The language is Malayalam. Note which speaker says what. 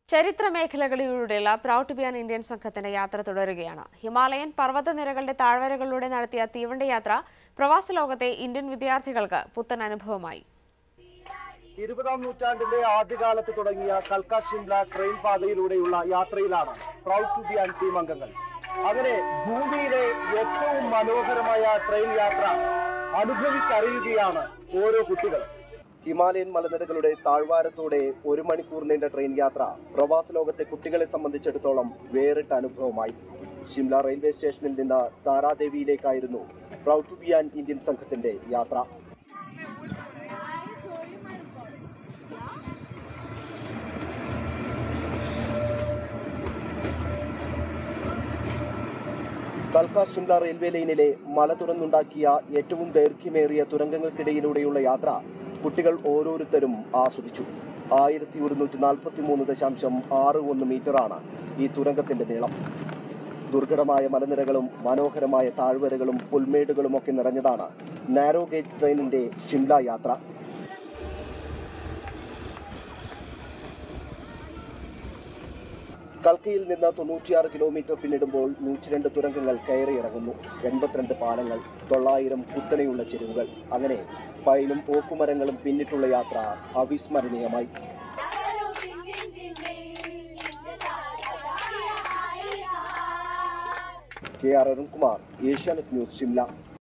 Speaker 1: ചരിത്ര മേഖലകളിലൂടെയുള്ള proud to be an Indian സംഘത്തിന്റെ യാത്ര തുടരുകയാണ് ഹിമാലയൻ പർവ്വതനിരകളുടെ താഴ്വരകളിലൂടെ നടത്തിയ തീവണ്ടി യാത്ര പ്രവാസ ലോകത്തെ ഇന്ത്യൻ വിദ്യാർത്ഥികൾക്ക് പുത്തൻ അനുഭവമായി
Speaker 2: ഇരുപതാം നൂറ്റാണ്ടിന്റെ ആദ്യകാലത്ത് തുടങ്ങിയ കൽക്ക ഷിംല ട്രെയിൻ പാതയിലൂടെയുള്ള യാത്രയിലാണ് proud to be and team അംഗങ്ങൾ അങ്ങനെ ഭൂമിയിലെ ഏറ്റവും മനോഹരമായ ട്രെയിൻ യാത്ര അനുഭവിച്ചറിയുകയാണ് ഓരോ കുട്ടികളും ഹിമാലയൻ മലനിരകളുടെ താഴ്വാരത്തോടെ ഒരു മണിക്കൂർ നീണ്ട ട്രെയിൻ യാത്ര പ്രവാസ ലോകത്തെ കുട്ടികളെ സംബന്ധിച്ചിടത്തോളം വേറിട്ട അനുഭവമായി ഷിംല റെയിൽവേ സ്റ്റേഷനിൽ നിന്ന് താരാദേവിയിലേക്കായിരുന്നു proud to be and Indian സംഘത്തിന്റെ യാത്ര കൽക്ക ഷിംല റെയിൽവേ ലൈനിലെ മല തുറന്നുണ്ടാക്കിയ ഏറ്റവും ദൈർഘ്യമേറിയ തുരങ്കങ്ങൾക്കിടയിലൂടെയുള്ള യാത്ര കുട്ടികൾ ഓരോരുത്തരും ആസ്വദിച്ചു ആയിരത്തി ഒരുന്നൂറ്റി നാൽപ്പത്തി മൂന്ന് ദശാംശം ആറ് ഒന്ന് മീറ്ററാണ് ഈ തുരങ്കത്തിന്റെ നീളം ദുർഘടമായ മലനിരകളും മനോഹരമായ താഴ്വരകളും പുൽമേടുകളും ഒക്കെ നിറഞ്ഞതാണ് നാരോ ഗേജ് ട്രെയിനിന്റെ ഷിംല യാത്ര കൽക്കയിൽ നിന്ന് തൊണ്ണൂറ്റിയാറ് കിലോമീറ്റർ പിന്നിടുമ്പോൾ നൂറ്റിരണ്ട് തുരങ്കങ്ങൾ കയറിയിറങ്ങുന്നു എൺപത്തിരണ്ട് പാലങ്ങൾ തൊള്ളായിരം കുത്തനെയുള്ള ചെരുവുകൾ അങ്ങനെ പൈനും ഓക്കുമരങ്ങളും പിന്നിട്ടുള്ള യാത്ര അവിസ്മരണീയമായി K R Arunkumar Asianet news Shimla